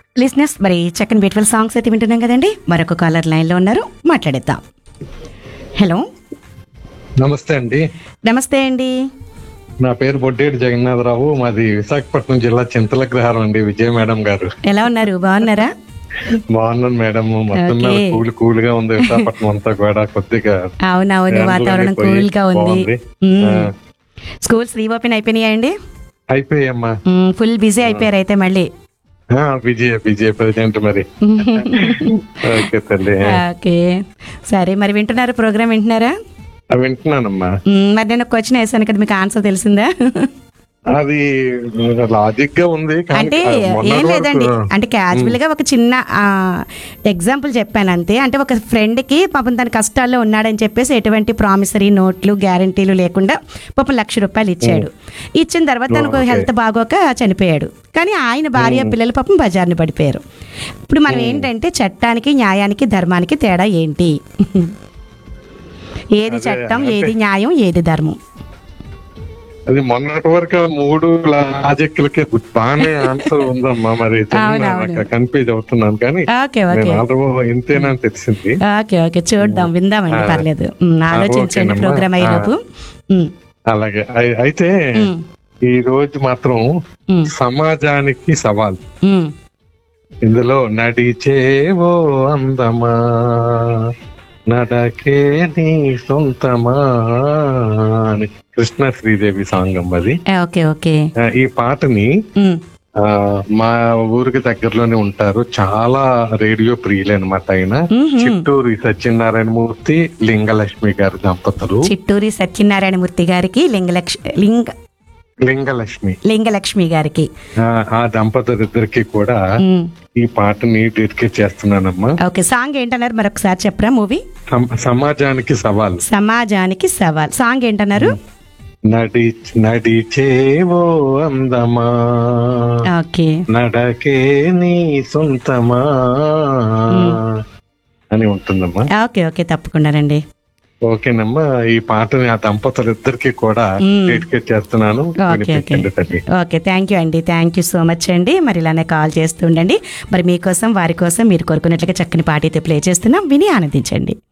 లిస్నెస్ మరి చక్కని beautiful songs అయితే వింటున్నాం కదండి మరొక కాలర్ లైన్లో ఉన్నారు మాట్లాడేద్దాం హలో నమస్తే అండి నమస్తే అండి నా పేరు బొడ్డేటి జగన్నాథరావు మాది విశాఖపట్నం జిల్లా చింతలగ్రహారం అండి విజయ మేడం గారు ఎలా ఉన్నారు బాగున్నారా బాగున్నాను మేడం మొత్తం మీద Okay. కూల్ కూల్ గా ఉంది విశాఖపట్నం అంతా కూడా కొద్దిగా అవునవును ఫ్యాన్లు వాతావరణం అన్నీ పోయి కూల్ గా ఉంది బాగుంది. మ్మ్. ఆ. స్కూల్స్ రీఓపెన్ అయిపోయినాయండి అయిపోయామ్మా మ్మ్, ఫుల్ బిజీ అయిపోయారు అయితే మళ్ళీ ఆ, విజయ విజయ ప్రెసిడెంట్ మరి ఓకే తల్లి ఓకే సరే మరి వింటున్నారు ప్రోగ్రామ్ వింటున్నారా ఆ, వింటున్నానమ్మా మ్మ్, మరి నేను ఒక క్వశ్చన్ వేసాను కదా మీకు ఆన్సర్ తెలిసిందా అది లాజిక్ గా ఉంది కానీ అంటే ఆ, మొన్నటి ఏం లేదండి వరకు- అంటే క్యాజువల్ గా ఒక చిన్న ఎగ్జాంపుల్ చెప్పాను అంతే అంటే ఒక ఫ్రెండ్ కి పాపం తన కష్టాల్లో ఉన్నాడని చెప్పేసి ఎటువంటి ప్రామిసరీ నోట్లు గ్యారంటీలు లేకుండా పాపం లక్ష రూపాయలు ఇచ్చాడు ఇచ్చిన తర్వాత తనకు okay. హెల్త్ బాగోక చనిపోయాడు కానీ ఆయన భార్య పిల్లలు పాపం బజార్ని పడిపోయారు ఇప్పుడు మనం ఏంటంటే చట్టానికి న్యాయానికి ధర్మానికి తేడా ఏంటి ఏది అదే, చట్టం అంటే- ఏది న్యాయం ఏది ధర్మం అది మొన్నటి వరకు మూడు లాజిక్లకి బాగానే ఆన్సర్ ఉందమ్మా మరి అవును, అవును. కన్ఫ్యూజ్ అవుతున్నాను కానీ ఓకే నేను ఓకే ఆల్రెడీ ఇంతేనా అని తెలిసింది ఓకే ఓకే చూద్దాం విందామండి ఆ. పర్లేదు ఉమ్, ఆలోచించండి ఓకేనమ్మా. ప్రోగ్రామ్ అయ్యేలోపు ఉమ్, అలాగే అయి- అయితే ఉమ్, ఈ రోజు మాత్రం ఉమ్, సమాజానికి సవాల్ ఉమ్. ఇందులో నడిచేవో అందమా నడకే నీ సొంతమా అని కృష్ణ శ్రీదేవి సాంగ్ అది ఏ, ఓకే ఓకే ఆ, ఈ పాటని ఉమ్, ఆ, మా ఊరికి దగ్గరలోనే ఉంటారు చాలా రేడియో ప్రియులు అనమాట ఆయన మ్మ్. చిట్టూరి సత్యనారాయణ మూర్తి లింగలక్ష్మి గారి దంపతులు చిట్టూరి సత్యనారాయణమూర్తి గారికి లింగలక్ష లింగ లింగలక్ష్మి లింగలక్ష్మి గారికి ఆ, ఆ దంపతులిద్దరికి కూడా ఉమ్, ఈ పాటని డెడికేట్ చేస్తున్నానమ్మా ఓకే సాంగ్ ఏంటన్నారు మరొకసారి చెప్పరా మూవీ సమ- సమాజానికి సవాల్ సమాజానికి సవాల్ సాంగ్ ఏంటన్నారు నడి నడిచేవో అందమా ఓకే నడకే నీ సొంతమా అని ఉంటుందమ్మా ఓకే ఓకే తప్పకుండానండి ఓకేనమ్మా ఈ పాటని ఆ దంపతులిద్దరికి కూడా మ్మ్. డెడికేట్ చేస్తున్నాను ఓకే ఓకే వినిపించండి తల్లి ఓకే థ్యాంక్ యూ అండి థ్యాంక్ యూ సో మచ్ అండి మరి ఇలానే కాల్ చేస్తూ ఉండండి మరి మీకోసం వారి కోసం మీరు కోరుకున్నట్లుగా చక్కని పాట అయితే ప్లే చేస్తున్నాం విని ఆనందించండి